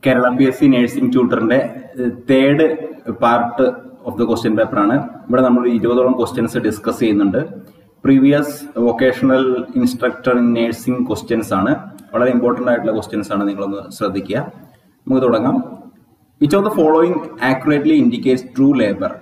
Kerala P S C nursing ട്യൂട്ടറിന്റെ third part of the question paper ആണ് ഇവിടെ നമ്മൾ ഇരുപതോളം ക്വസ്റ്റ്യൻസ് ഡിസ്കസ് ചെയ്യുന്നുണ്ട് previous vocational instructor in nursing questions ആണ് വളരെ ഇമ്പോർട്ടന്റ് ആയിട്ടുള്ള ക്വസ്റ്റ്യൻസ് ആണ് നിങ്ങളൊന്ന് ശ്രദ്ധിക്കുക നമുക്ക് തുടങ്ങാം which of the following accurately indicates true labour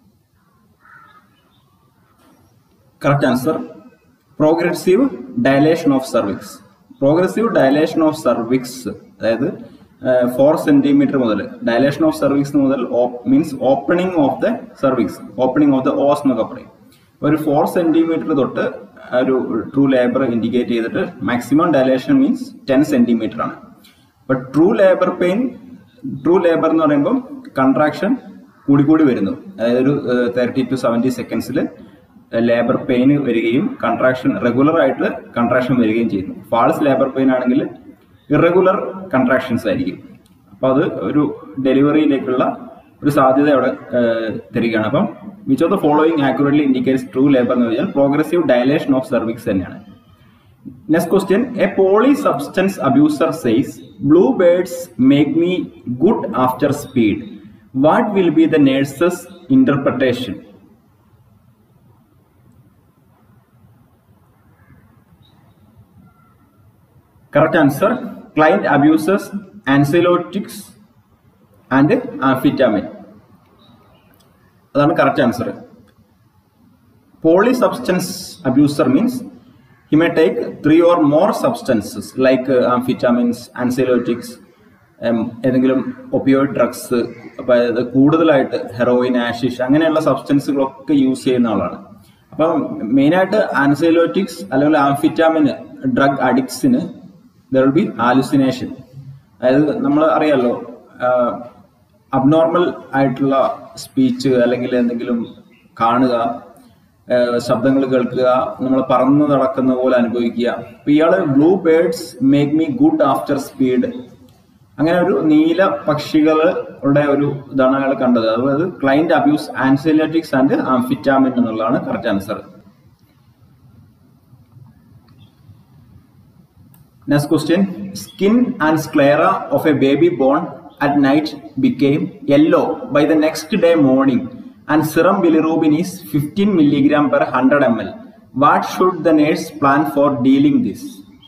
correct answer progressive dilation of cervix progressive dilation of cervix അതായത് ഫോർ സെന്റിമീറ്റർ മുതൽ ഡയലേഷൻ ഓഫ് സർവിക്സ് മുതൽ means opening of the cervix opening of the os എന്നൊക്കെ പറയും ഒരു four centimetre തൊട്ട് ഒരു true labour indicate ചെയ്തിട്ട് maximum dilation means ten centimetre ആണ് അപ്പൊ true labour pain true labour എന്ന് പറയുമ്പോൾ കൺട്രാക്ഷൻ കൂടിക്കൂടി വരുന്നു അതായത് ഒരു തേർട്ടി ടു സെവൻറ്റി സെക്കൻഡ്സിൽ ലേബർ പെയിൻ വരികയും കൺട്രാക്ഷൻ റെഗുലർ ആയിട്ട് കൺട്രാക്ഷൻ വരികയും ചെയ്യുന്നു ഫാൾസ് ലേബർ പെയിൻ ആണെങ്കിൽ ഇറഗുലർ കൺട്രാക്ഷൻസ് ആയിരിക്കും അപ്പൊ അത് ഒരു ഡെലിവറിയിലേക്കുള്ള ഒരു സാധ്യത അവിടെ തരികയാണ് അപ്പം which of the following accurately indicates true labour എന്ന് പറഞ്ഞാൽ പ്രോഗ്രസീവ് ഡയലേഷൻ ഓഫ് സർവിക്സ് തന്നെയാണ് next question a poly substance abuser says blue birds make me good after speed what will be the nurse's interpretation correct answer client abuses anxiolytics and amphetamine അതാണ് correct answer poly substance abuser means he may take three or more substances like amphetamines anxiolytics ഏതെങ്കിലും opioid drugs അതായത് കൂടുതലായിട്ട് heroin Ashish അങ്ങനെയുള്ള സബ്സ്റ്റൻസുകളൊക്കെ use ചെയ്യുന്ന ആളാണ് അപ്പം മെയിനായിട്ട് anxiolytics അല്ലെങ്കിൽ ആംഫിറ്റാമിൻ ഡ്രഗ് അഡിക്ട്സിന് ദർ വിൽ ബി ആലുസിനേഷൻ അതായത് നമ്മൾ അറിയാലോ അബ്നോർമൽ ആയിട്ടുള്ള സ്പീച്ച് അല്ലെങ്കിൽ എന്തെങ്കിലും കാണുക ശബ്ദങ്ങൾ കേൾക്കുക നമ്മൾ പറന്നു നടക്കുന്ന പോലെ അനുഭവിക്കുക അപ്പൊ ഇയാള് blue birds make me good after speed അങ്ങനെ ഒരു നീല പക്ഷികളുടെ ഒരു ഇതാണ് അയാൾ കണ്ടത് അതായത് client abuse anxiolytics and amphetamine എന്നുള്ളതാണ് correct answer Next question. Skin and sclera of a baby born at night became yellow by the next day morning and serum bilirubin is 15 milligram per 100 ml. What should the nurse plan for dealing this?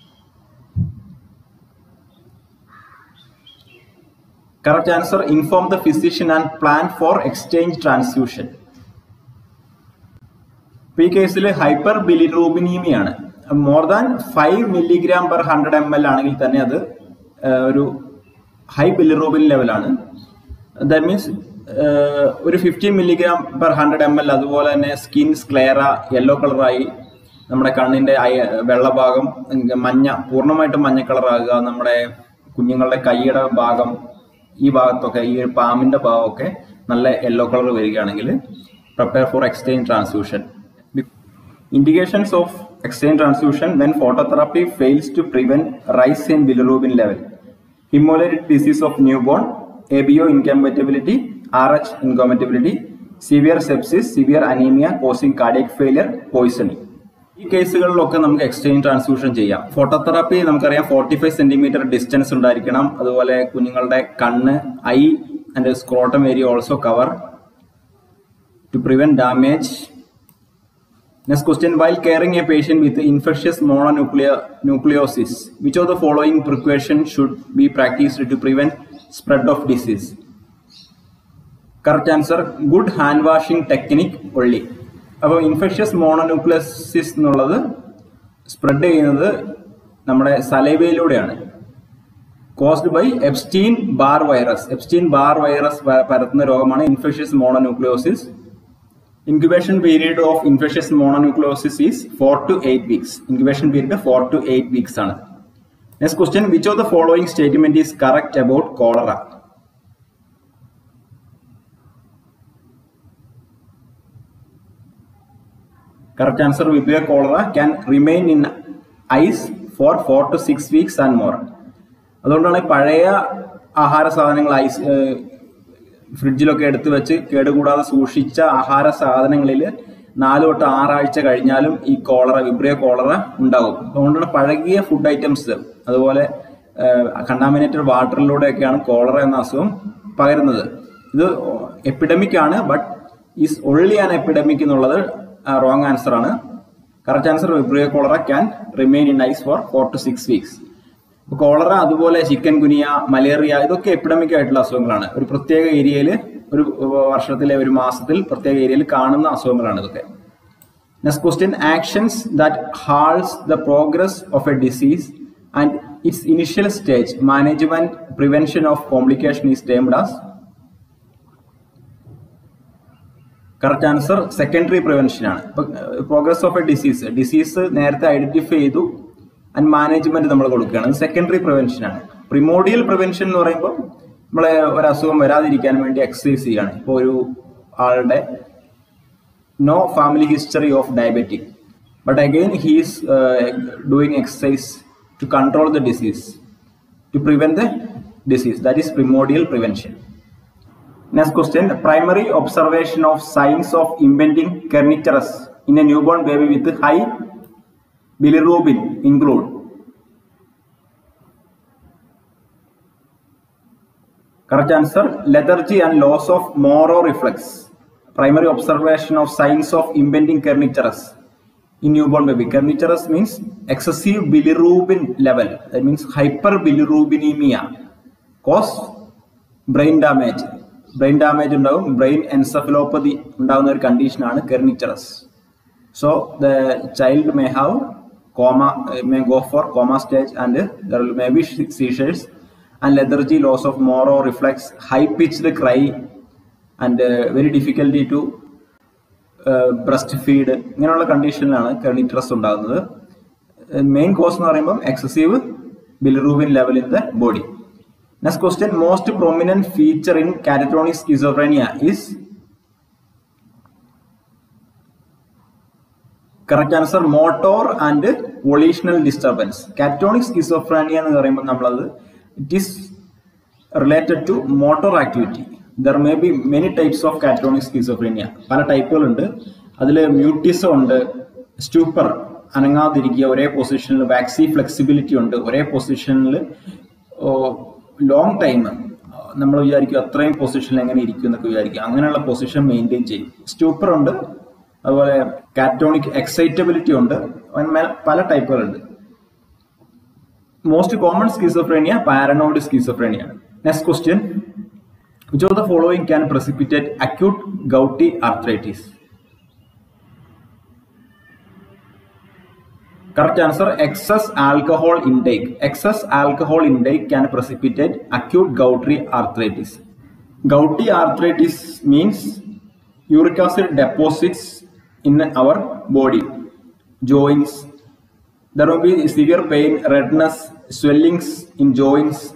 Correct answer. Inform the physician and plan for exchange transfusion. ഈ കേസിൽ hyper ബിലിറൂബിനീമിയാണ് more than five milligram per hundred M L ആണെങ്കിൽ തന്നെ അത് ഒരു high bilirubin ലെവലാണ് that means ഒരു fifty milligram per hundred M L അതുപോലെ തന്നെ സ്കിൻ സ്ക്ലെയറ യെല്ലോ കളറായി നമ്മുടെ കണ്ണിന്റെ വെള്ളഭാഗം മഞ്ഞ പൂർണ്ണമായിട്ടും മഞ്ഞ കളറാകുക നമ്മുടെ കുഞ്ഞുങ്ങളുടെ കൈയുടെ ഭാഗം ഈ ഭാഗത്തൊക്കെ ഈ പാമ്പിന്റെ ഭാഗമൊക്കെ നല്ല യെല്ലോ കളർ വരികയാണെങ്കിൽ prepare for exchange transfusion Indications of exchange transfusion when phototherapy fails to prevent rise in bilirubin level. Hemolytic disease of newborn, ABO incompatibility, RH incompatibility, severe sepsis, severe anemia causing cardiac failure, poisoning. ഈ കേസുകളിലൊക്കെ നമുക്ക് exchange transfusion ചെയ്യാം phototherapy നമുക്കറിയാം forty five centimetre distance ഉണ്ടായിരിക്കണം അതുപോലെ കുഞ്ഞുങ്ങളുടെ കണ്ണ് eye and scrotum area also cover to prevent damage Next question, while caring a patient with infectious mononucleosis, which of the following precautions should be practiced to prevent spread of disease? Correct answer, good hand washing technique only. അപ്പോൾ infectious mononucleosis എന്നുള്ളത് spread ചെയ്യുന്നത് നമ്മുടെ സലൈവയിലൂടെയാണ് caused by Epstein Barr virus Epstein Barr virus പരത്തുന്ന രോഗമാണ് infectious mononucleosis incubation period of infectious mononucleosis is 4 to 8 weeks incubation period 4 to 8 weeks ആണ് next question which of the following statement is correct about cholera correct answer vibrio cholera can remain in ice for 4 to 6 weeks and more അതുകൊണ്ടാണ് പഴയ ആഹാര സാധനങ്ങൾ ice ഫ്രിഡ്ജിലൊക്കെ എടുത്തു വെച്ച് കേടുകൂടാതെ സൂക്ഷിച്ച ആഹാര സാധനങ്ങളിൽ നാല് തൊട്ട് ആറാഴ്ച കഴിഞ്ഞാലും ഈ കോളറ വിബ്രിയ കോളറ ഉണ്ടാവും അതുകൊണ്ടാണ് പഴകിയ ഫുഡ് ഐറ്റംസ് അതുപോലെ കണ്ടാമിനേറ്റഡ് വാട്ടറിലൂടെയൊക്കെയാണ് കോളറ എന്ന അസുഖം പകരുന്നത് ഇത് എപ്പിഡമിക് ആണ് but is only an epidemic എന്നുള്ളത് റോങ് ആൻസർ ആണ് correct answer vibrio cholera can remain in ice for four to six weeks cholera അതുപോലെ ചിക്കൻ ഗുനിയ മലേറിയ ഇതൊക്കെ എപ്പിഡമിക് ആയിട്ടുള്ള അസുഖങ്ങളാണ് ഒരു പ്രത്യേക ഏരിയയിൽ ഒരു വർഷത്തിലെ ഒരു മാസത്തിൽ പ്രത്യേക ഏരിയയിൽ കാണുന്ന അസുഖങ്ങളാണ് ഇതൊക്കെ next question actions that halts the progress of a disease and its initial stage management prevention of complication is termed as correct answer secondary prevention ആണ് progress of a disease disease നേരത്തെ ഐഡന്റിഫൈ ചെയ്തു and management നമ്മൾ കൊടുക്കുകയാണ് secondary prevention ആണ് primordial prevention എന്ന് പറയുമ്പോൾ നമ്മളെ ഒരു അസുഖം വരാതിരിക്കാൻ വേണ്ടി എക്സസൈസ് ചെയ്യാണ് ഇപ്പോൾ ഒരു ആളുടെ no family history of diabetic but again he's doing exercise to control the disease to prevent the disease that is primordial prevention Next question. Primary observation of signs of impending kernicterus in a newborn baby with high bilirubin include correct answer lethargy and loss of moro reflex primary observation of signs of impending kernicterus in newborn baby kernicterus means excessive bilirubin level that means hyperbilirubinemia cause brain damage brain damage ഉണ്ടാവും brain encephalopathy ഉണ്ടാകുന്ന ഒരു കണ്ടീഷനാണ് kernicterus so the child may have coma may go for coma stage and there may be seizures and lethargy loss of Moro reflex high pitched cry and very difficulty to breast feed ഇങ്ങനെയുള്ള കണ്ടീഷനിലാണ് kernicterus ഉണ്ടാകുന്നത് main cause എന്ന് പറയുമ്പോൾ excessive bilirubin level in the body Next question, most prominent feature in catatonic schizophrenia is correct answer motor and volitional disturbance. Catatonic schizophrenia എന്ന് പറയുമ്പോൾ നമ്മളത് it is related to motor activity there may be many types of catatonic schizophrenia പല ടൈപ്പുകളുണ്ട് അതിൽ mutism ഉണ്ട് സ്റ്റൂപ്പർ അനങ്ങാതിരിക്കുക ഒരേ പൊസിഷനിൽ waxy flexibility ഉണ്ട് ഒരേ പൊസിഷനിൽ ലോങ് ടൈം നമ്മൾ വിചാരിക്കും അത്രയും പൊസിഷനിൽ എങ്ങനെ ഇരിക്കും എന്നൊക്കെ വിചാരിക്കും അങ്ങനെയുള്ള പൊസിഷൻ മെയിൻറ്റെയിൻ ചെയ്യും സ്റ്റൂപ്പർ ഉണ്ട് അതുപോലെ കാറ്റോണിക് എക്സൈറ്റബിലിറ്റി ഉണ്ട് പല ടൈപ്പുകളുണ്ട് most common schizophrenia paranoid schizophrenia next question which of the following can precipitate acute gouty arthritis Correct answer excess alcohol intake. Excess alcohol intake can precipitate acute gouty arthritis. Gouty arthritis means uric acid deposits in our body, joints. There will be severe pain, redness, swellings in joints.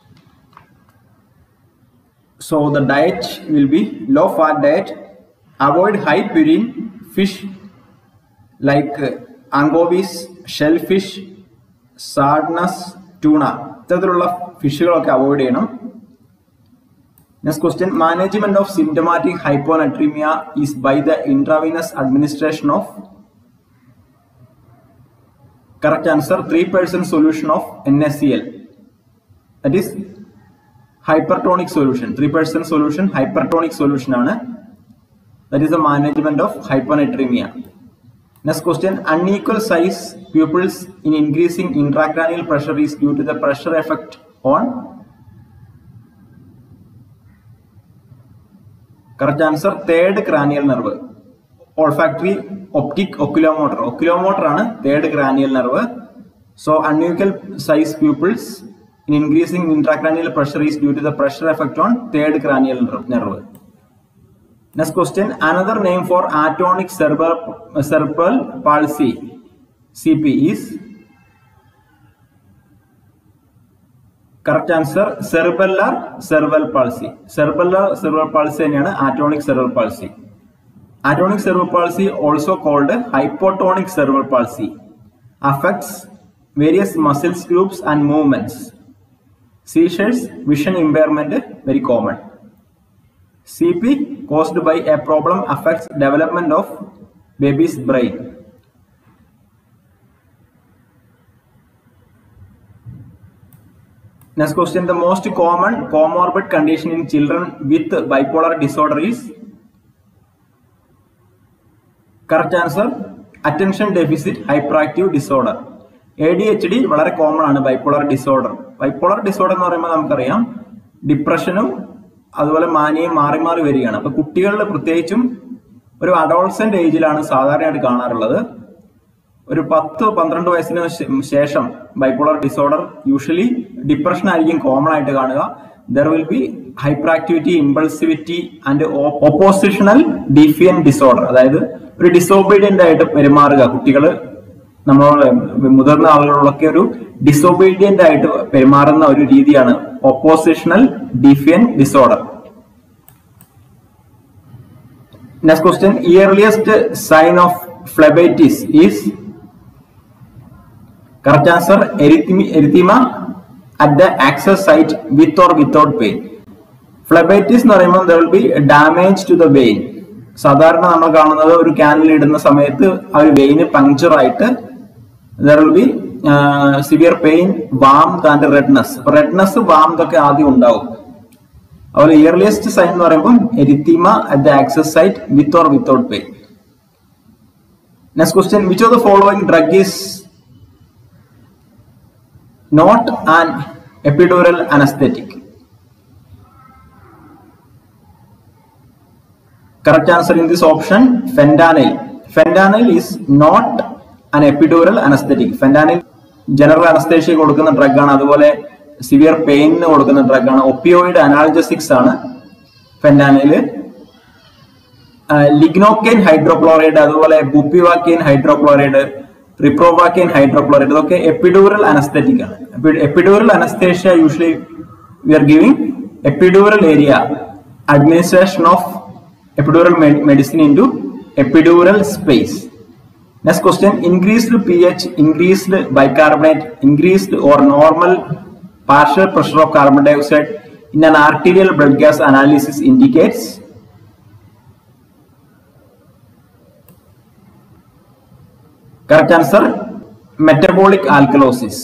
So the diet will be low fat diet. Avoid high purine fish like uh, anchovies shellfish sardines tuna ഇത്തരത്തിലുള്ള ഫിഷുകളൊക്കെ avoid ചെയ്യണം next question management of symptomatic hyponatremia is by the intravenous administration of correct answer three percent solution of N S C L that is hypertonic solution three percent solution hypertonic solution ആണ് that is the management of hyponatremia Next question, unequal size pupils in increasing intracranial pressure is due to the pressure effect on correct answer third cranial nerve olfactory optic oculomotor oculomotor ആണ് third cranial nerve so unequal size pupils in increasing intracranial pressure is due to the pressure effect on third cranial nerve Next question. Another name for atonic cerebral, cerebral palsy CP is correct answer cerebellar cerebral palsy. Cerebellar cerebral palsy തന്നെയാണ് atonic cerebral palsy. Atonic cerebral palsy also called hypotonic cerebral palsy affects various muscles groups and movements. Seizures, vision impairment very common. CP caused by a problem affects development of baby's brain. Next question. The most common comorbid condition in children with bipolar disorder is correct answer attention deficit hyperactive disorder. A D H D വളരെ common ആണ് bipolar disorder bipolar disorder എന്ന് പറയുമ്പോൾ നമുക്കറിയാം ഡിപ്രഷനും അതുപോലെ മാനിയും മാറി മാറി വരികയാണ് അപ്പൊ കുട്ടികളിൽ പ്രത്യേകിച്ചും ഒരു അഡോൾസെന്റ് ഏജിലാണ് സാധാരണയായിട്ട് കാണാറുള്ളത് ഒരു പത്ത് പന്ത്രണ്ട് വയസ്സിന് ശേ- ശേഷം ബൈപ്പോളർ ഡിസോർഡർ യൂഷ്വലി ഡിപ്രഷൻ ആയിരിക്കും കോമൺ ആയിട്ട് കാണുക there will be hyperactivity impulsivity and oppositional defiant disorder അതായത് ഒരു ഡിസോബീഡിയന്റ് ആയിട്ട് പെരുമാറുക കുട്ടികൾ നമ്മൾ മുതിർന്ന ആളുകളിലൊക്കെ ഒരു ഡിസോബീഡിയന്റ് ആയിട്ട് പെരുമാറുന്ന ഒരു രീതിയാണ് oppositional defiant disorder next question earliest sign of phlebitis is correct answer erythema at the access site with or without pain phlebitis എന്ന് പറയുമ്പോൾ there will be damage to the vein സാധാരണ നമ്മൾ കാണുന്നത് ഒരു ക്യാനിൽ ഇടുന്ന സമയത്ത് ആ ഒരു വെയിന് പങ്ക്ചർ ആയിട്ട് there will be severe pain warm and redness redness warm ഒക്കെ ആദ്യം ഉണ്ടാവും അതുപോലെ ഇയർലിയസ്റ്റ് സൈൻ എന്ന് പറയുമ്പോൾ erythema at the access site with or without pain next question which of the following drug is not an epidural anesthetic. Correct answer in this option fentanyl. Fentanyl is not an epidural anesthetic. Fentanyl general anaesthesia കൊടുക്കുന്ന drug ആണ് അതുപോലെ severe പെയിനിന് കൊടുക്കുന്ന drug ആണ് opioid analgesics ആണ് ഫെന്റാനില് lignocaine hydrochloride അതുപോലെ bupivacaine hydrochloride ropivacaine hydrochloride ഇതൊക്കെ epidural anaesthetic ആണ് epidural anaesthesia usually we are giving epidural area administration of epidural medicine into epidural space next question increased P H increased bicarbonate increased or normal partial pressure of carbon dioxide in an arterial blood gas analysis indicates correct answer metabolic alkalosis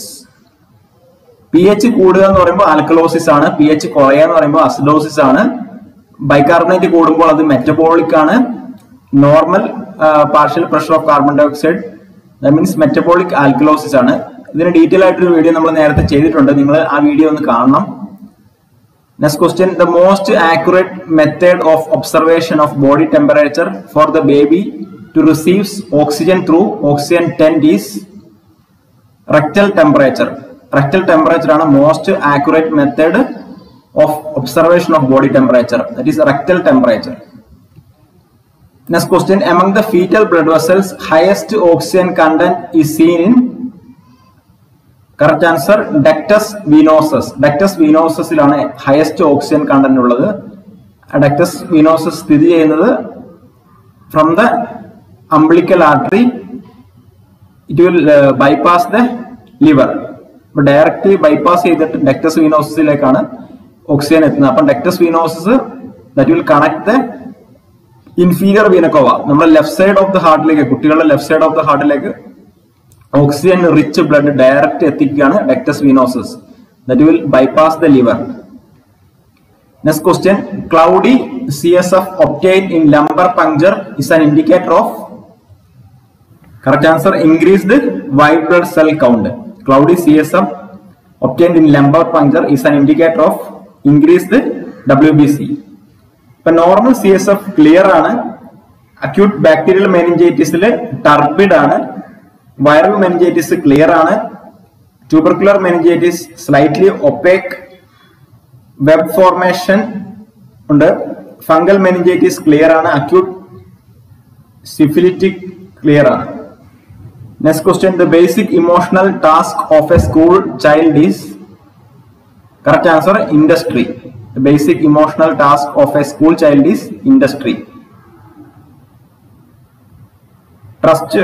P H കൂടുക എന്ന് പറയുമ്പോൾ alkalosis ആണ് P H കുറയുക എന്ന് പറയുമ്പോൾ acidosis ആണ് bicarbonate കൂടുമ്പോൾ അത് മെറ്റബോളിക് ആണ് normal partial pressure of carbon dioxide the means metabolic alkalosis ആണ് ഇതിന് ഡീറ്റെയിൽ ആയിട്ടൊരു വീഡിയോ നമ്മൾ നേരത്തെ ചെയ്തിട്ടുണ്ട് നിങ്ങൾ ആ വീഡിയോ ഒന്ന് കാണണം next question the most accurate method of observation of body temperature for the baby to receives oxygen through oxygen tent is rectal temperature. Rectal temperature ആണ് most accurate method of observation of body temperature. That is rectal temperature. Next question. Among the fetal blood vessels, highest oxygen content is seen in correct answer ductus venosus ductus വീനോസസിലാണ് highest oxygen content ഉള്ളത് ductus venosus സ്ഥിതി ചെയ്യുന്നത് from the umbilical artery it will uh, bypass the liver അപ്പൊ direct bypass ചെയ്തിട്ട് ductus വീനോസിസിലേക്കാണ് oxygen എത്തുന്നത് അപ്പം ductus venosus that will connect the inferior vena cava നമ്മുടെ ലെഫ്റ്റ് സൈഡ് ഓഫ് ദ ഹാർട്ടിലേക്ക് കുട്ടികളുടെ ലെഫ്റ്റ് സൈഡ് ഓഫ് ദ ഹാർട്ടിലേക്ക് ഓക്സിജൻ റിച്ച് ബ്ലഡ് ഡയറക്റ്റ് എത്തിക്കുകയാണ് ductus venosus that will bypass the liver Next question. Cloudy CSF obtained in lumbar puncture is an indicator of correct answer increased white blood cell count. Cloudy CSF obtained in lumbar puncture is an indicator of increased WBC. ഇപ്പൊ normal C S F clear ആണ് acute bacterial മെനിഞ്ചൈറ്റിസിൽ turbid ആണ് viral meningitis clear ആണ് tubercular meningitis slightly opaque web formation ഉണ്ട് fungal meningitis clear ആണ് acute syphilitic clear ആണ് next question the basic emotional task of a school child is correct answer industry the basic emotional task of a school child is industry trust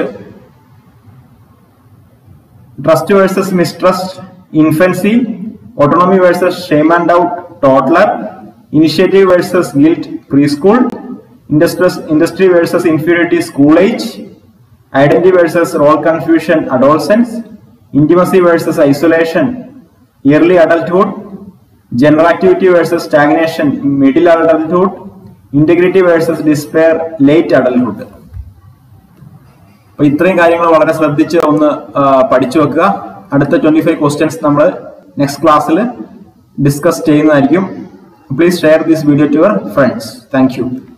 trust versus mistrust infancy autonomy versus shame and doubt toddler initiative versus guilt preschool industry, industry versus inferiority school age identity versus role confusion adolescence intimacy versus isolation early adulthood generativity versus stagnation middle adulthood integrity versus despair late adulthood അപ്പൊ ഇത്രയും കാര്യങ്ങൾ വളരെ ശ്രദ്ധിച്ച് ഒന്ന് ആ, പഠിച്ചു വെക്കുക അടുത്ത ട്വന്റി ഫൈവ് ക്വസ്റ്റ്യൻസ് നമ്മൾ നെക്സ്റ്റ് ക്ലാസ്സിൽ ഡിസ്കസ് ചെയ്യുന്നതായിരിക്കും please share this video to your friends thank U